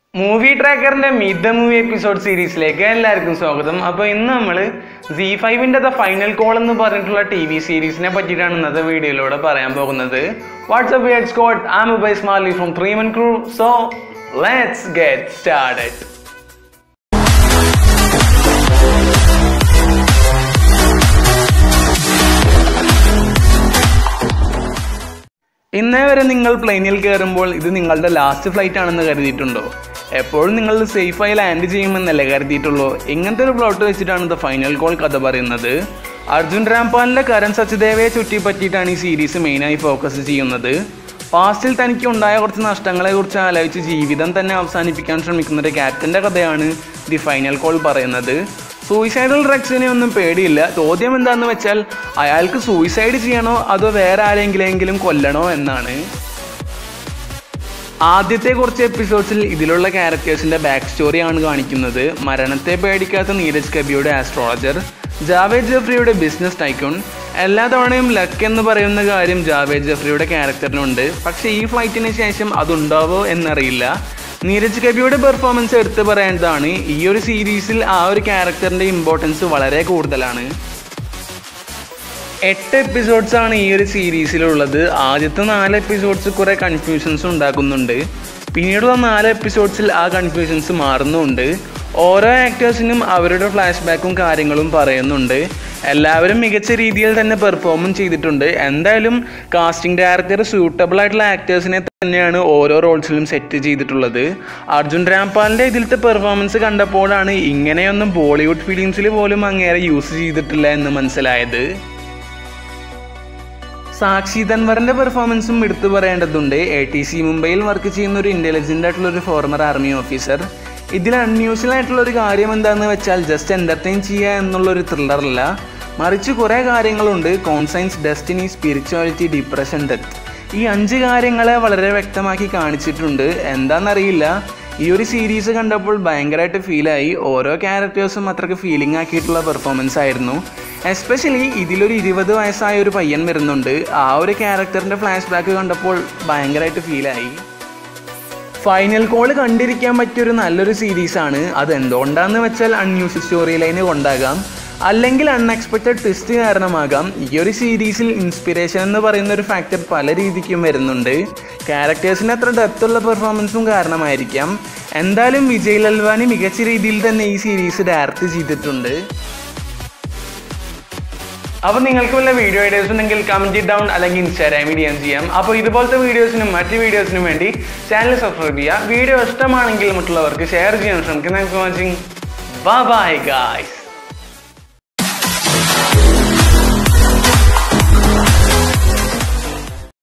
movie ട്രാക്കറിന്റെ meet the movie episode സീരീസിലേക്ക് എല്ലാവർക്കും സ്വാഗതം അപ്പോൾ ഇന്ന് നമ്മൾ സി ഫൈവിൻ്റെ ദ ഫൈനൽ കോൾ എന്ന് പറഞ്ഞിട്ടുള്ള ടി വി സീരീസിനെ പറ്റിയിട്ടാണ് ഇന്നത്തെ വീഡിയോയിലൂടെ പറയാൻ പോകുന്നത് what's up head Scott um by സ്മാർലി from three man crew so let's get started ഇന്നേ വരെ നിങ്ങൾ പ്ലെയിനിൽ കയറുമ്പോൾ ഇത് നിങ്ങളുടെ ലാസ്റ്റ് ഫ്ലൈറ്റ് ആണെന്ന് കരുതിയിട്ടുണ്ടോ എപ്പോഴും നിങ്ങൾ സേഫായി ലാൻഡ് ചെയ്യുമെന്നല്ലേ കരുതിയിട്ടുള്ളൂ ഇങ്ങനത്തെ ഒരു പ്ലോട്ട് വെച്ചിട്ടാണ് ദ ഫൈനൽ കോൾ കഥ പറയുന്നത് അർജുൻ രാംപാലിന്റെ കരൺ സച്ദേവയെ ചുറ്റിപ്പറ്റിയിട്ടാണ് ഈ സീരീസ് മെയിനായി ഫോക്കസ് ചെയ്യുന്നത് പാസ്റ്റിൽ തനിക്ക് ഉണ്ടായ കുറച്ച് നഷ്ടങ്ങളെ കുറിച്ച് ആലോചിച്ച് ജീവിതം തന്നെ അവസാനിപ്പിക്കാൻ ശ്രമിക്കുന്ന ഒരു ക്യാപ്റ്റന്റെ കഥയാണ് ദി ഫൈനൽ കോൾ പറയുന്നത് സൂയിസൈഡൽ ഡ്രഗ്സിനെ ഒന്നും പേടിയില്ല ചോദ്യം എന്താന്ന് വെച്ചാൽ അയാൾക്ക് സൂയിസൈഡ് ചെയ്യണോ അതോ വേറെ ആരെങ്കിലെങ്കിലും കൊല്ലണോ എന്നാണ് ആദ്യത്തെ കുറച്ച് എപ്പിസോഡ്സിൽ ഇതിലുള്ള ക്യാരക്ടേഴ്സിന്റെ ബാക്ക് സ്റ്റോറിയാണ് കാണിക്കുന്നത് മരണത്തെ പേടിക്കാത്ത നീരജ് കബിയുടെ ആസ്ട്രോളജർ ജാവേദ് ജഫ്രിയുടെ ബിസിനസ് ടൈക്കോൺ എല്ലാ തവണയും ലക്ക് എന്ന് പറയുന്ന കാര്യം ജാവേദ് ജഫ്രിയുടെ ക്യാരക്ടറിനുണ്ട് പക്ഷേ ഈ ഫ്ലൈറ്റിന് ശേഷം അതുണ്ടാവോ എന്നറിയില്ല നീരജ് കബിയുടെ പെർഫോമൻസ് എടുത്തു പറയേണ്ടതാണ് ഈ ഒരു സീരീസിൽ ആ ഒരു ക്യാരക്ടറിന്റെ ഇമ്പോർട്ടൻസ് വളരെ കൂടുതലാണ് എട്ട് എപ്പിസോഡ്സ് ആണ് ഈ ഒരു സീരീസിലുള്ളത് ആദ്യത്തെ നാല് എപ്പിസോഡ്സ് കുറെ കൺഫ്യൂഷൻസ് ഉണ്ടാക്കുന്നുണ്ട് പിന്നീടുള്ള നാല് എപ്പിസോഡ്സിൽ ആ കൺഫ്യൂഷൻസ് മാറുന്നുണ്ട് ഓരോ ആക്ടേഴ്സിനും അവരുടെ ഫ്ലാഷ് ബാക്കും കാര്യങ്ങളും പറയുന്നുണ്ട് എല്ലാവരും മികച്ച രീതിയിൽ തന്നെ പെർഫോമും ചെയ്തിട്ടുണ്ട് എന്തായാലും കാസ്റ്റിംഗ് ഡയറക്ടർ സൂട്ടബിൾ ആയിട്ടുള്ള ആക്ടേഴ്സിനെ തന്നെയാണ് ഓരോ റോൾസിലും സെറ്റ് ചെയ്തിട്ടുള്ളത് അർജുൻ രാംപാലിൻ്റെ ഇതിലത്തെ പെർഫോമൻസ് കണ്ടപ്പോഴാണ് ഇങ്ങനെയൊന്നും ബോളിവുഡ് ഫിലിംസിൽ പോലും അങ്ങേറെ യൂസ് ചെയ്തിട്ടില്ല എന്ന് മനസ്സിലായത് സാക്ഷി തൻവറിന്റെ പെർഫോമൻസും എടുത്തു പറയേണ്ടതുണ്ട് എ ടി സി മുംബൈയിൽ വർക്ക് ചെയ്യുന്ന ഒരു ഇന്റലിജന്റ് ആയിട്ടുള്ള ഒരു ഫോർമർ ആർമി ഓഫീസർ ഇതിൽ അൺയൂഷ്വൽ ആയിട്ടുള്ള ഒരു കാര്യം എന്താന്ന് വെച്ചാൽ ജസ്റ്റ് എന്റർടൈൻ ചെയ്യുക എന്നുള്ള ഒരു ത്രില്ലറല്ല മറിച്ച് കുറേ കാര്യങ്ങളുണ്ട് conscience destiny spirituality depression death ഈ അഞ്ച് കാര്യങ്ങളെ വളരെ വ്യക്തമാക്കി കാണിച്ചിട്ടുണ്ട് എന്താണെന്നറിയില്ല ഈ ഒരു സീരീസ് കണ്ടപ്പോൾ ഭയങ്കരമായിട്ട് ഫീലായി ഓരോ ക്യാരക്ടേഴ്സും അത്രയ്ക്ക് ഫീലിംഗ് ആക്കിയിട്ടുള്ള പെർഫോമൻസ് ആയിരുന്നു എസ്പെഷ്യലി ഇതിലൊരു ഇരുപത് വയസ്സായ ഒരു പയ്യൻ വരുന്നുണ്ട് ആ ഒരു ക്യാരക്ടറിൻ്റെ ഫ്ലാഷ് ബാക്ക് കണ്ടപ്പോൾ ഭയങ്കരമായിട്ട് ഫീലായി ഫൈനൽ കോൾ കണ്ടിരിക്കാൻ പറ്റിയൊരു നല്ലൊരു സീരീസാണ് അത് എന്തുകൊണ്ടാന്ന് വെച്ചാൽ അൺയൂസ്ഡ് സ്റ്റോറി ലൈന് കൊണ്ടാകാം അല്ലെങ്കിൽ അൺഎക്സ്പെക്റ്റഡ് ട്വിസ്റ്റ് കാരണമാകാം ഈ ഒരു സീരീസിൽ ഇൻസ്പിറേഷൻ എന്ന് പറയുന്ന ഒരു ഫാക്ടർ പല രീതിക്കും വരുന്നുണ്ട് ക്യാരക്ടേഴ്സിന് അത്ര ഡെപ്തുള്ള പെർഫോമൻസും കാരണമായിരിക്കാം എന്തായാലും വിജയ് ലൽവാനി മികച്ച രീതിയിൽ തന്നെ ഈ സീരീസ് ഡയറക്റ്റ് ചെയ്തിട്ടുണ്ട് അപ്പോൾ നിങ്ങൾക്ക് വല്ല വീഡിയോ ഐഡിയാസ് ഉണ്ടെങ്കിൽ കമൻറ്റ് ഡൗൺ അല്ലെങ്കിൽ ഇൻസ്റ്റാഗ്രാമിൽ ചെയ്യാൻ ചെയ്യാം അപ്പോൾ ഇതുപോലത്തെ വീഡിയോസിനും മറ്റ് വീഡിയോസിനും വേണ്ടി ചാനൽ സബ്സ്ക്രൈബ് ചെയ്യുക വീഡിയോ ഇഷ്ടമാണെങ്കിൽ മറ്റുള്ളവർക്ക് ഷെയർ ചെയ്യാൻ ശ്രമിക്കും thanks for watching bye guys